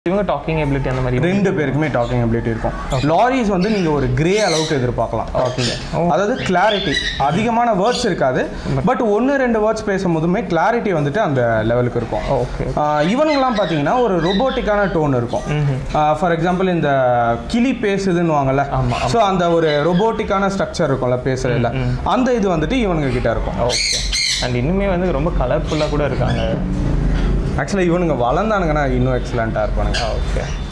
இவங்க docking ability அந்த மாதிரி ரெண்டு பேருக்குமே டாக்கிங் எபிலிட்டி இருக்கும் லாரிஸ் வந்து நீங்கள் ஒரு கிரே அளவுக்கு எதிர்பார்க்கலாம் டாக்கிங் அதாவது கிளாரிட்டி அதிகமான வேர்ட்ஸ் இருக்காது பட் ஒன்று ரெண்டு வேர்ட்ஸ் பேசும்போதுமே கிளாரிட்டி வந்துட்டு அந்த லெவலுக்கு இருக்கும் ஓகே ஆஹ் இவனுங்கெல்லாம் பார்த்தீங்கன்னா ஒரு ரொபோட்டிக்கான டோன் இருக்கும் ஃபார் எக்ஸாம்பிள் இந்த கிளி பேசுதுன்னு வாங்கல ஆமா, ஸோ அந்த ஒரு ரொபோட்டிக்கான ஸ்ட்ரக்சர் இருக்கும்ல பேசுறதுல அந்த இது வந்துட்டு இவனுங்க கிட்ட இருக்கும் ஓகே அண்ட் இன்னுமே வந்து ரொம்ப கலர்ஃபுல்லாக கூட இருக்காங்க ஆக்சுவலாக இவனுங்க வளர்ந்தானுங்கன்னா இன்னும் எக்ஸலண்ட்டாக இருப்பானுங்க ஓகே